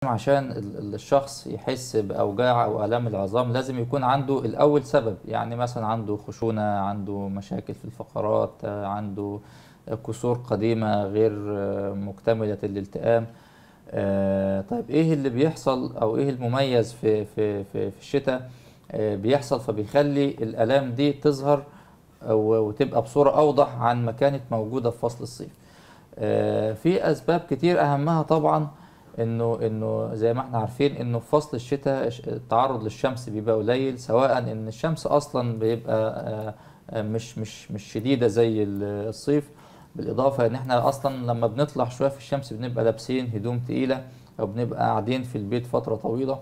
عشان ال- الشخص يحس بأوجاع أو آلام العظام لازم يكون عنده الأول سبب يعني مثلا عنده خشونة عنده مشاكل في الفقرات آه، عنده كسور قديمة غير آه، مكتملة الالتئام آه، طيب ايه اللي بيحصل او ايه المميز في في في, في الشتاء آه، بيحصل فبيخلي الآلام دي تظهر أو- وتبقى بصورة أوضح عن ما كانت موجودة في فصل الصيف آه، في اسباب كتير اهمها طبعا انه انه زي ما احنا عارفين انه في فصل الشتاء ش- التعرض للشمس بيبقى قليل سواء ان الشمس اصلا بيبقى آه، آه، مش مش مش شديده زي ال- الصيف بالاضافه ان احنا اصلا لما بنطلع شويه في الشمس بنبقى لابسين هدوم تقيله او بنبقى قاعدين في البيت فتره طويله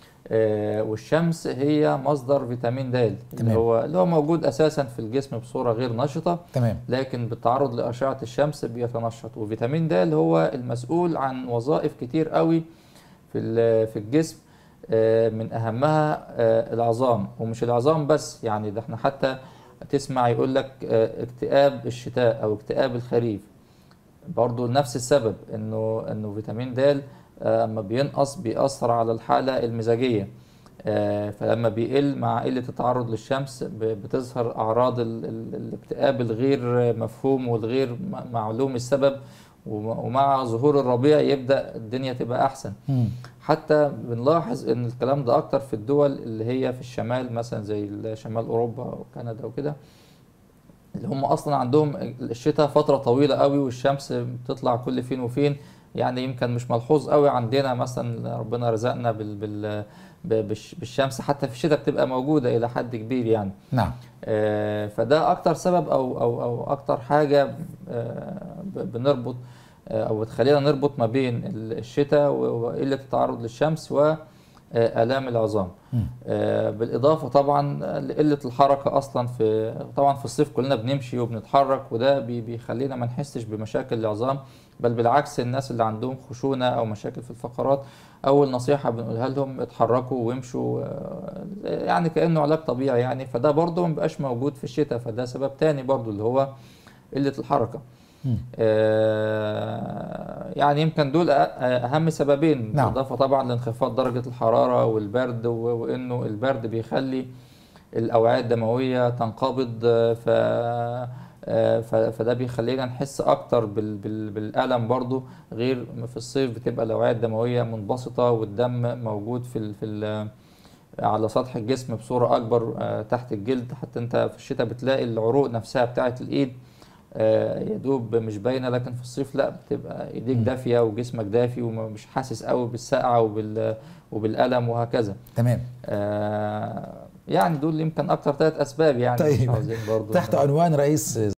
آه، والشمس هي مصدر فيتامين د اللي تمام. هو اللي هو موجود اساسا في الجسم بصوره غير نشطه تمام لكن بالتعرض لأشعة الشمس بيتنشط وفيتامين د اللي هو المسؤول عن وظائف كتير قوي في ال- في الجسم آه، من أهمها آه، العظام ومش العظام بس يعني ده احنا حتى تسمع يقول لك آه، اكتئاب الشتاء أو اكتئاب الخريف برضو نفس السبب انه انه فيتامين د آه، اما بينقص بيأثر على الحالة المزاجية آه، فلما بيقل مع قلة التعرض للشمس ب- بتظهر أعراض ال- ال- الاكتئاب الغير مفهوم والغير م- معلوم السبب وم- ومع ظهور الربيع يبدأ الدنيا تبقى أحسن مم. حتى بنلاحظ ان الكلام ده اكتر في الدول اللي هي في الشمال مثلا زي شمال اوروبا وكندا وكده اللي هم اصلا عندهم الشتاء فتره طويله قوي والشمس بتطلع كل فين وفين يعني يمكن مش ملحوظ قوي عندنا مثلا ربنا رزقنا بال بال ب- بالش- بالشمس حتى في الشتاء بتبقى موجوده الى حد كبير يعني نعم آه، فده اكتر سبب او او او اكتر حاجه آه، ب- بنربط آه، او بتخلينا نربط ما بين ال- الشتاء و- وقله التعرض للشمس والام العظام مم. آه، بالاضافه طبعا لقله الحركه اصلا في طبعا في الصيف كلنا بنمشي وبنتحرك وده بي- بيخلينا ما نحسش بمشاكل العظام بل بالعكس الناس اللي عندهم خشونه او مشاكل في الفقرات اول نصيحه بنقولها لهم اتحركوا وامشوا آه، يعني كانه علاج طبيعي يعني فده برضه ما بقاش موجود في الشتاء فده سبب تاني برضه اللي هو قله الحركه مم. آه، يعني يمكن دول أ- اهم سببين نعم. بالاضافه طبعا لانخفاض درجه الحراره والبرد و- وانه البرد بيخلي الاوعيه الدمويه تنقبض آه، ف آه، ف- فده بيخلينا نحس اكتر بال- بال- بالالم برضو غير ما في الصيف بتبقى الاوعيه الدمويه منبسطه والدم موجود في ال في ال على سطح الجسم بصوره اكبر آه، تحت الجلد حتى انت في الشتاء بتلاقي العروق نفسها بتاعه الايد آه، يا دوب مش باينه لكن في الصيف لا بتبقى ايديك مم. دافيه وجسمك دافي ومش حاسس قوي بالسقعه وبال وبالالم وهكذا تمام آه، يعني دول يمكن اكتر ثلاث اسباب يعني طيب. مش عاوزين برضو تحت عنوان رئيس